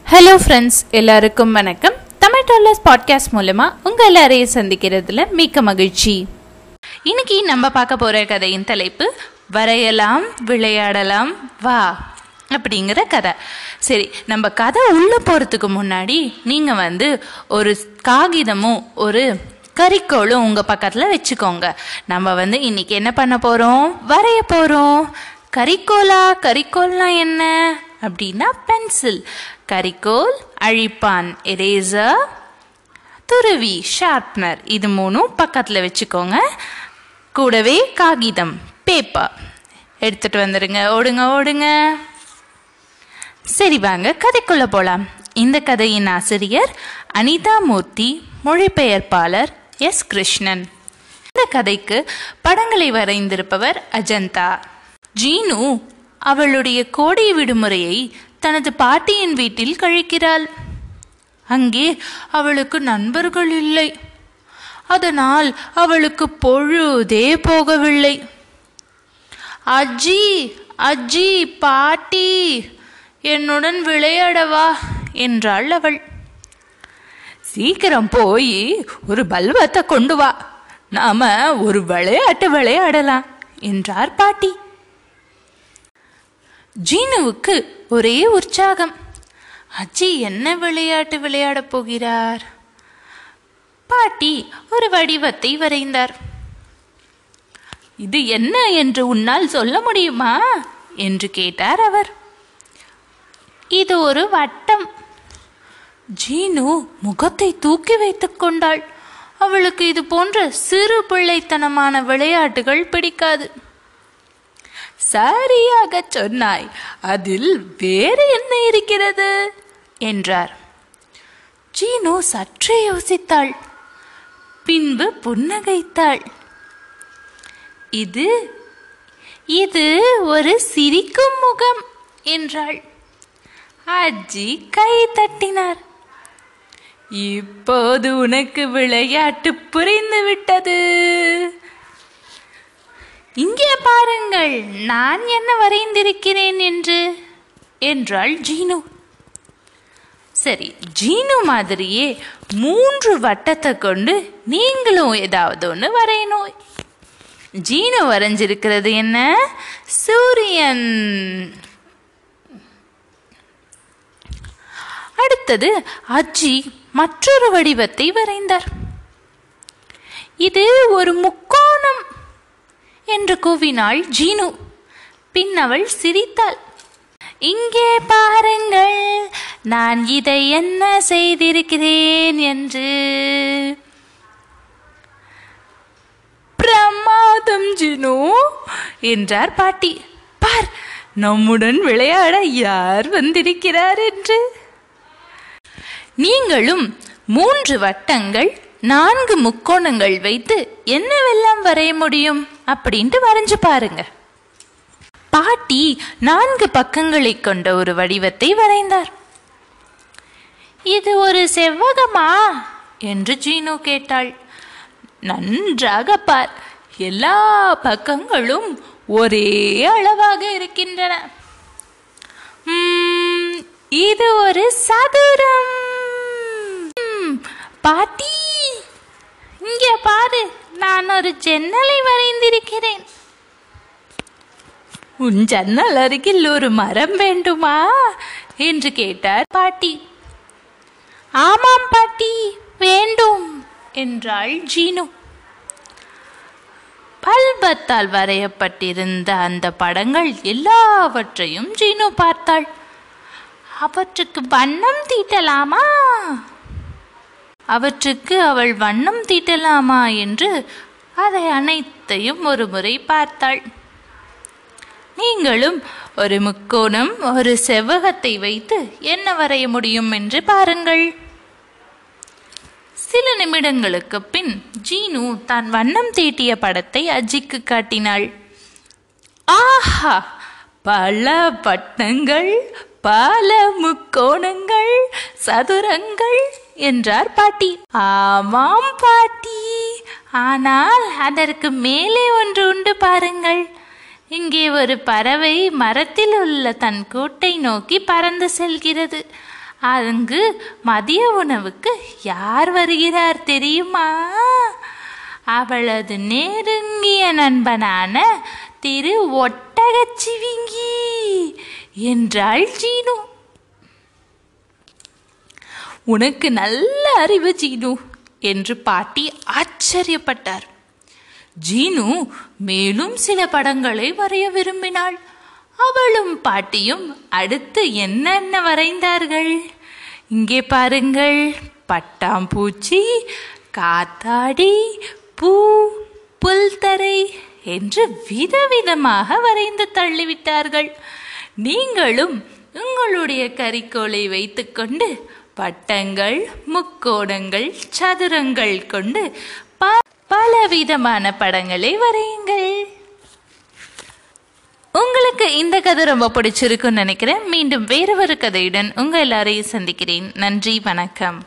hello friends எல்லாருக்கும் வணக்கம் Tamil dollars podcast மூலமா உங்க எல்லாரையும் சந்திக்கிறதுல மிக்க மகிழ்ச்சி இன்னைக்கு நம்ம பார்க்க போற கதையின் தலைப்பு வரையலாம் விளையாடலாம் வா அப்படிங்கிற கதை சரி நம்ம கதை உள்ள போறதுக்கு முன்னாடி நீங்க வந்து ஒரு காகிதமும் ஒரு கரிக்கோளும் உங்க பக்கத்துல வச்சுக்கோங்க நம்ம வந்து இன்னைக்கு என்ன பண்ண போறோம் வரைய போறோம் கரிக்கோலா கரிக்கோல்னா என்ன அப்படின்னா பென்சில் கரிக்கோல் அழிப்பான் எரேசர் துருவி ஷார்ப்னர் இது மூணும் பக்கத்தில் வச்சுக்கோங்க கூடவே காகிதம் பேப்பர் எடுத்துட்டு வந்துடுங்க ஓடுங்க ஓடுங்க சரி வாங்க கதைக்குள்ள போலாம் இந்த கதையின் ஆசிரியர் அனிதா மூர்த்தி மொழிபெயர்ப்பாளர் எஸ் கிருஷ்ணன் இந்த கதைக்கு படங்களை வரைந்திருப்பவர் அஜந்தா ஜீனு அவளுடைய கோடை விடுமுறையை தனது பாட்டியின் வீட்டில் கழிக்கிறாள் அங்கே அவளுக்கு நண்பர்கள் இல்லை அதனால் அவளுக்கு பொழுதே போகவில்லை அஜி அஜி பாட்டி என்னுடன் விளையாடவா என்றாள் அவள் சீக்கிரம் போய் ஒரு பல்வத்தை கொண்டு வா நாம ஒரு விளையாட்டு விளையாடலாம் என்றார் பாட்டி ஜீனுவுக்கு ஒரே உற்சாகம் அஜி என்ன விளையாட்டு விளையாடப் போகிறார் பாட்டி ஒரு வடிவத்தை வரைந்தார் இது என்ன என்று உன்னால் சொல்ல முடியுமா என்று கேட்டார் அவர் இது ஒரு வட்டம் ஜீனு முகத்தை தூக்கி வைத்துக் கொண்டாள் அவளுக்கு இது போன்ற சிறு பிள்ளைத்தனமான விளையாட்டுகள் பிடிக்காது சரியாக சொன்னாய் அதில் வேறு என்ன இருக்கிறது என்றார் ஜீனு சற்றே யோசித்தாள் பின்பு புன்னகைத்தாள் இது இது ஒரு சிரிக்கும் முகம் என்றாள் அஜி கை தட்டினார் இப்போது உனக்கு விளையாட்டு புரிந்து விட்டது இங்கே பாருங்கள் நான் என்ன வரைந்திருக்கிறேன் என்று என்றாள் ஜீனு சரி ஜீனு மாதிரியே மூன்று வட்டத்தை கொண்டு நீங்களும் ஏதாவது ஒன்று வரையணும் ஜீனு வரைஞ்சிருக்கிறது என்ன சூரியன் அடுத்தது அஜி மற்றொரு வடிவத்தை வரைந்தார் இது ஒரு முக்கோணம் என்று கூவினாள் ஜீனு பின் அவள் சிரித்தாள் இங்கே பாருங்கள் நான் இதை என்ன செய்திருக்கிறேன் என்று பிரமாதம் ஜினு என்றார் பாட்டி பார் நம்முடன் விளையாட யார் வந்திருக்கிறார் என்று நீங்களும் மூன்று வட்டங்கள் நான்கு முக்கோணங்கள் வைத்து என்னவெல்லாம் வரைய முடியும் அப்படின்ட்டு வரைஞ்சு பாருங்க பாட்டி நான்கு பக்கங்களை கொண்ட ஒரு வடிவத்தை வரைந்தார் இது ஒரு செவ்வகமா என்று ஜீனு கேட்டாள் நன்றாக பார் எல்லா பக்கங்களும் ஒரே அளவாக இருக்கின்றன உம், இது ஒரு சதுரம் உம், பாட்டி இங்கே பாரு நான் ஒரு ஜன்னலை வரைந்திருக்கிறேன் உன் ஜன்னல் அருகில் ஒரு மரம் வேண்டுமா என்று கேட்டார் பாட்டி ஆமாம் பாட்டி வேண்டும் என்றாள் ஜீனு பல்பத்தால் வரையப்பட்டிருந்த அந்த படங்கள் எல்லாவற்றையும் ஜீனு பார்த்தாள் அவற்றுக்கு வண்ணம் தீட்டலாமா அவற்றுக்கு அவள் வண்ணம் தீட்டலாமா என்று அதை அனைத்தையும் ஒரு முறை பார்த்தாள் நீங்களும் ஒரு முக்கோணம் ஒரு செவ்வகத்தை வைத்து என்ன வரைய முடியும் என்று பாருங்கள் சில நிமிடங்களுக்கு பின் ஜீனு தான் வண்ணம் தீட்டிய படத்தை அஜிக்கு காட்டினாள் ஆஹா பல வட்டங்கள் பல முக்கோணங்கள் சதுரங்கள் என்றார் பாட்டி ஆமாம் பாட்டி ஆனால் அதற்கு மேலே ஒன்று உண்டு பாருங்கள் இங்கே ஒரு பறவை மரத்தில் உள்ள தன் கூட்டை நோக்கி பறந்து செல்கிறது அங்கு மதிய உணவுக்கு யார் வருகிறார் தெரியுமா அவளது நெருங்கிய நண்பனான திரு ஒட்டகச்சிவிங்கி என்றாள் ஜீனு உனக்கு நல்ல அறிவு ஜீனு என்று பாட்டி ஆச்சரியப்பட்டார் ஜீனு மேலும் சில படங்களை வரைய விரும்பினாள் அவளும் பாட்டியும் அடுத்து என்னென்ன வரைந்தார்கள் இங்கே பாருங்கள் பட்டாம்பூச்சி காத்தாடி பூ புல்தரை என்று விதவிதமாக வரைந்து தள்ளிவிட்டார்கள் நீங்களும் உங்களுடைய கரிக்கோளை வைத்துக்கொண்டு வட்டங்கள் முக்கோணங்கள் சதுரங்கள் கொண்டு ப- பலவிதமான படங்களை வரையுங்கள் உங்களுக்கு இந்த கதை ரொம்ப பிடிச்சிருக்குன்னு நினைக்கிறேன் மீண்டும் வேறு ஒரு கதையுடன் உங்க எல்லாரையும் சந்திக்கிறேன் நன்றி வணக்கம்